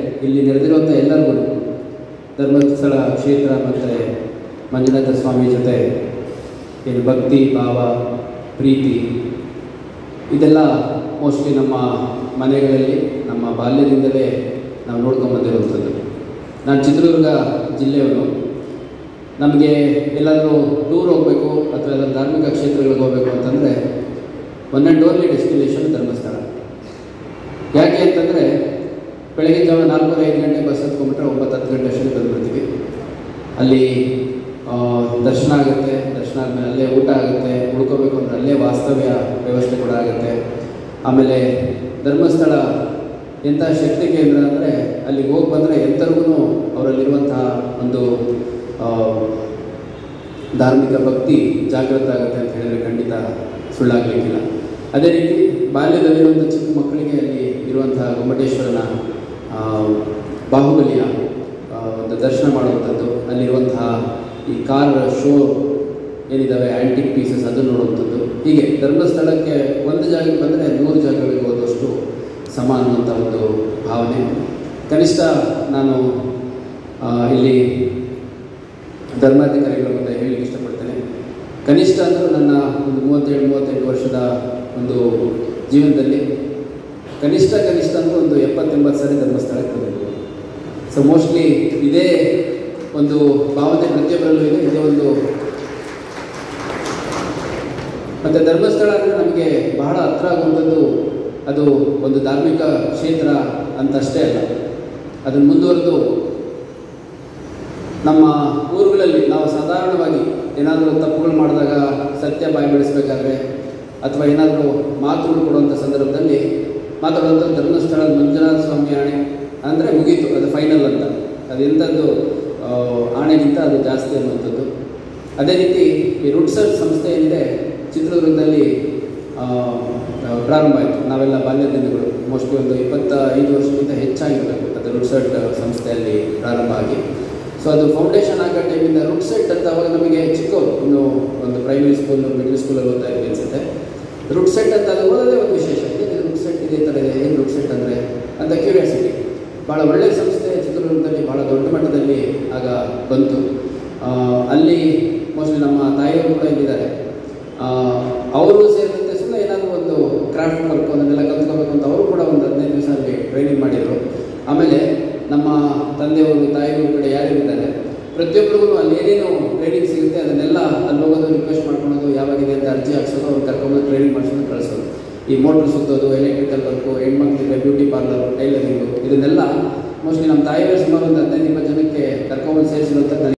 ಇಲ್ಲಿ ನೆರೆದಿರುವಂಥ ಎಲ್ಲರಿಗೂ ಧರ್ಮಸ್ಥಳ ಕ್ಷೇತ್ರ ಮತ್ತು ಮಂಜುನಾಥ ಸ್ವಾಮಿ ಜೊತೆ ಏನು ಭಕ್ತಿ ಭಾವ ಪ್ರೀತಿ ಇದೆಲ್ಲ ಮೋಸ್ಟ್ಲಿ ನಮ್ಮ ಮನೆಗಳಲ್ಲಿ ನಮ್ಮ ಬಾಲ್ಯದಿಂದಲೇ ನಾವು ನೋಡ್ಕೊಂಡು ಬಂದಿರುವಂಥದ್ದು ನಾನು ಚಿತ್ರದುರ್ಗ ಜಿಲ್ಲೆಯವನು ನಮಗೆ ಎಲ್ಲಾದರೂ ಟೂರ್ ಹೋಗಬೇಕು ಅಥವಾ ಎಲ್ಲಾದ್ರೂ ಧಾರ್ಮಿಕ ಕ್ಷೇತ್ರಗಳಿಗೆ ಹೋಗಬೇಕು ಅಂತಂದರೆ one and only destination Dharmasthala ಯಾಕೆ ಅಂತಂದರೆ ಬೆಳಗಿನ ಜಾವ ನಾಲ್ಕೂವರೆ ಐದು ಗಂಟೆ ಬಸ್ ಹತ್ಕೊಂಡ್ಬಿಟ್ರೆ ಒಂಬತ್ತು ಹತ್ತು ಗಂಟೆ ಅಷ್ಟೊತ್ತಿಗೆ ಬಂದುಬಿಡ್ತೀವಿ ಅಲ್ಲಿ ಆ, ದರ್ಶನ ಆಗುತ್ತೆ ದರ್ಶನ ಆದಮೇಲೆ ಅಲ್ಲೇ ಊಟ ಆಗುತ್ತೆ ಉಳ್ಕೋಬೇಕು ಅಂದರೆ ಅಲ್ಲೇ ವಾಸ್ತವ್ಯ ವ್ಯವಸ್ಥೆ ಕೂಡ ಆಗುತ್ತೆ ಆಮೇಲೆ ಧರ್ಮಸ್ಥಳ ಎಂಥ ಶಕ್ತಿ ಕೇಂದ್ರ ಅಂದರೆ ಅಲ್ಲಿಗೆ ಹೋಗಿ ಬಂದರೆ ಎಂಥರಿಗೂ ಅವರಲ್ಲಿರುವಂತಹ ಒಂದು ಆ, ಧಾರ್ಮಿಕ ಭಕ್ತಿ ಜಾಗೃತ ಆಗುತ್ತೆ ಅಂತ ಹೇಳಿದರೆ ಖಂಡಿತ ಸುಳ್ಳಾಗಲಿಕ್ಕಿಲ್ಲ ಅದೇ ರೀತಿ ಬಾಲ್ಯದಲ್ಲಿರುವಂಥ ಚಿಕ್ಕ ಮಕ್ಕಳಿಗೆ ಅಲ್ಲಿ ಇರುವಂತಹ ಗೊಮ್ಮಟೇಶ್ವರನ ಆ, ಬಾಹುಬಲಿಯ ಆ, ಒಂದು ದರ್ಶನ ಮಾಡುವಂಥದ್ದು ಅಲ್ಲಿರುವಂತಹ ಈ ಕಾರ್ ಶೋ ಏನಿದ್ದಾವೆ ಆ್ಯಂಟಿಕ್ ಪೀಸಸ್ ಅದನ್ನು ನೋಡುವಂಥದ್ದು ಹೀಗೆ ಧರ್ಮಸ್ಥಳಕ್ಕೆ ಒಂದು ಜಾಗಕ್ಕೆ ಬಂದರೆ ನೂರು ಜಾಗಗಳಿಗೆ ಹೋದಷ್ಟು ಸಮ ಅನ್ನುವಂಥ ಒಂದು ಭಾವನೆ ಕನಿಷ್ಠ ನಾನು ಆ, ಇಲ್ಲಿ ಧರ್ಮಾಧಿಕಾರಿಗಳ ಮುಂದೆ ಹೇಳಲಿಕ್ಕೆ ಇಷ್ಟಪಡ್ತೇನೆ ಕನಿಷ್ಠ ಅಂದರೂ ನನ್ನ ಒಂದು ಮೂವತ್ತೇಳು ಮೂವತ್ತೆಂಟು ವರ್ಷದ ಒಂದು ಜೀವನದಲ್ಲಿ ಕನಿಷ್ಠ ಕನಿಷ್ಠ ಅಂದರೆ ಒಂದು ಎಪ್ಪತ್ತೆಂಬತ್ತು ಸರಿ ಧರ್ಮಸ್ಥಳಕ್ಕೆ ಬಂದಿದ್ದೆ ಸೊ ಮೋಸ್ಟ್ಲಿ ಇದೇ ಒಂದು ಭಾವನೆ ಪ್ರತಿಯೊಬ್ಬರಲ್ಲೂ ಇದೆ ಇದೇ ಒಂದು ಮತ್ತು ಧರ್ಮಸ್ಥಳ ಅಂದರೆ ನಮಗೆ ಬಹಳ ಹತ್ರ ಆಗುವಂಥದ್ದು ಅದು ಒಂದು ಧಾರ್ಮಿಕ ಕ್ಷೇತ್ರ ಅಂತ ಅಷ್ಟೇ ಅಲ್ಲ ಅದನ್ನು ಮುಂದುವರೆದು ನಮ್ಮ ಊರುಗಳಲ್ಲಿ ನಾವು ಸಾಧಾರಣವಾಗಿ ಏನಾದರೂ ತಪ್ಪುಗಳು ಮಾಡಿದಾಗ ಸತ್ಯ ಬಾಯಿ ಬಿಡಿಸ್ಬೇಕಾದ್ರೆ ಅಥವಾ ಏನಾದರೂ ಮಾತುಗಳು ಕೊಡುವಂಥ ಸಂದರ್ಭದಲ್ಲಿ ಮಾತಾಡುವಂಥ ಧರ್ಮಸ್ಥಳ ಮಂಜುನಾಥ ಸ್ವಾಮಿ ಆಣೆ ಅಂದರೆ ಮುಗೀತು ಅದು ಫೈನಲ್ ಅಂತ ಅದು ಎಂಥದ್ದು ಆ, ಆಣೆಗಿಂತ ಅದು ಜಾಸ್ತಿ ಅನ್ನುವಂಥದ್ದು ಅದೇ ರೀತಿ ಈ ರುಡ್ಸರ್ ಸಂಸ್ಥೆ ಏನಿದೆ ಚಿತ್ರದುರ್ಗದಲ್ಲಿ ಆ, ಆ, ಪ್ರಾರಂಭ ಆಯಿತು ನಾವೆಲ್ಲ ಬಾಲ್ಯ ದಿನಗಳು ಮೋಸ್ಟ್ಲಿ ಒಂದು ಇಪ್ಪತ್ತ ಐದು ವರ್ಷಕ್ಕಿಂತ ಹೆಚ್ಚಾಗಿರಬೇಕು ಅದು ರುಡ್ಸೆಟ್ ಸಂಸ್ಥೆಯಲ್ಲಿ ಪ್ರಾರಂಭ ಆಗಿ ಸೊ ಅದು ಫೌಂಡೇಶನ್ ಆಗೋ ಟೈಮಿಂದ ರೂಟ್ ಸೆಟ್ ಅಂತ ಅವಾಗ ನಮಗೆ ಚಿಕ್ಕವರು ಇನ್ನು ಒಂದು ಪ್ರೈಮರಿ ಸ್ಕೂಲ್ ಮಿಡಲ್ ಸ್ಕೂಲಲ್ಲಿ ಓದ್ತಾ ಇದ್ವಿ ಅನಿಸುತ್ತೆ ರೂಟ್ ಸೆಟ್ ಅಂತ ಅದು ಓದೋದೇ ಒಂದು ವಿಶೇಷ ಇದೆ ರೂಟ್ ಸೆಟ್ ಇದೇ ಥರ ಇದೆ ಏನು ರೂಟ್ ಸೆಟ್ ಅಂದರೆ ಅಂತ ಕ್ಯೂರಿಯಾಸಿಟಿ ಭಾಳ ಒಳ್ಳೆಯ ಸಂಸ್ಥೆ ಚಿತ್ರದುರ್ಗದಲ್ಲಿ ಭಾಳ ದೊಡ್ಡ ಮಟ್ಟದಲ್ಲಿ ಆಗ ಬಂತು ಆ, ಅಲ್ಲಿ ಮೋಸ್ಟ್ಲಿ ನಮ್ಮ ತಾಯಿಯವರು ಕೂಡ ಇಲ್ಲಿದ್ದಾರೆ ಅವರು ಸೇರಿದಂತೆ ಸುಮ್ಮನೆ ಏನಾದರೂ ಒಂದು ಕ್ರಾಫ್ಟ್ ವರ್ಕ್ ಅದನ್ನೆಲ್ಲ ಕಲ್ತ್ಕೋಬೇಕು ಅಂತ ಅವರು ಕೂಡ ಒಂದು ಹದಿನೈದು ದಿವಸ ಅಲ್ಲಿ ಟ್ರೈನಿಂಗ್ ಮಾಡಿದರು ಆಮೇಲೆ ನಮ್ಮ ತಂದೆಯವರು ತಾಯಿಯವರು ಕಡೆ ಯಾರಿದ್ದಾರೆ ಪ್ರತಿಯೊಬ್ಬರಿಗೂ ಅಲ್ಲಿ ಏನೇನು ಟ್ರೈನಿಂಗ್ ಸಿಗುತ್ತೆ ಅದನ್ನೆಲ್ಲ ಅಲ್ಲಿ ಹೋಗೋದು ರಿಕ್ವೆಸ್ಟ್ ಮಾಡ್ಕೊಳೋದು ಯಾವಾಗಿದೆ ಅಂತ ಅರ್ಜಿ ಹಾಕ್ಸೋದು ಅವ್ರು ಕರ್ಕೊಂಬಂದು ಟ್ರೈನಿಂಗ್ ಮಾಡಿಸೋದು ಕಳಿಸೋದು ಈ ಮೋಟ್ರ್ ಸುತ್ತೋದು ಎಲೆಕ್ಟ್ರಿಕಲ್ ವರ್ಕು ಹೆಣ್ಮಕ್ಳಿಗೆ ಬ್ಯೂಟಿ ಪಾರ್ಲರು ಟೈಲರಿಂಗು ಇದನ್ನೆಲ್ಲ ಮೋಸ್ಟ್ಲಿ ನಮ್ಮ ತಾಯಿಯವರು ಸುಮಾರು ಒಂದು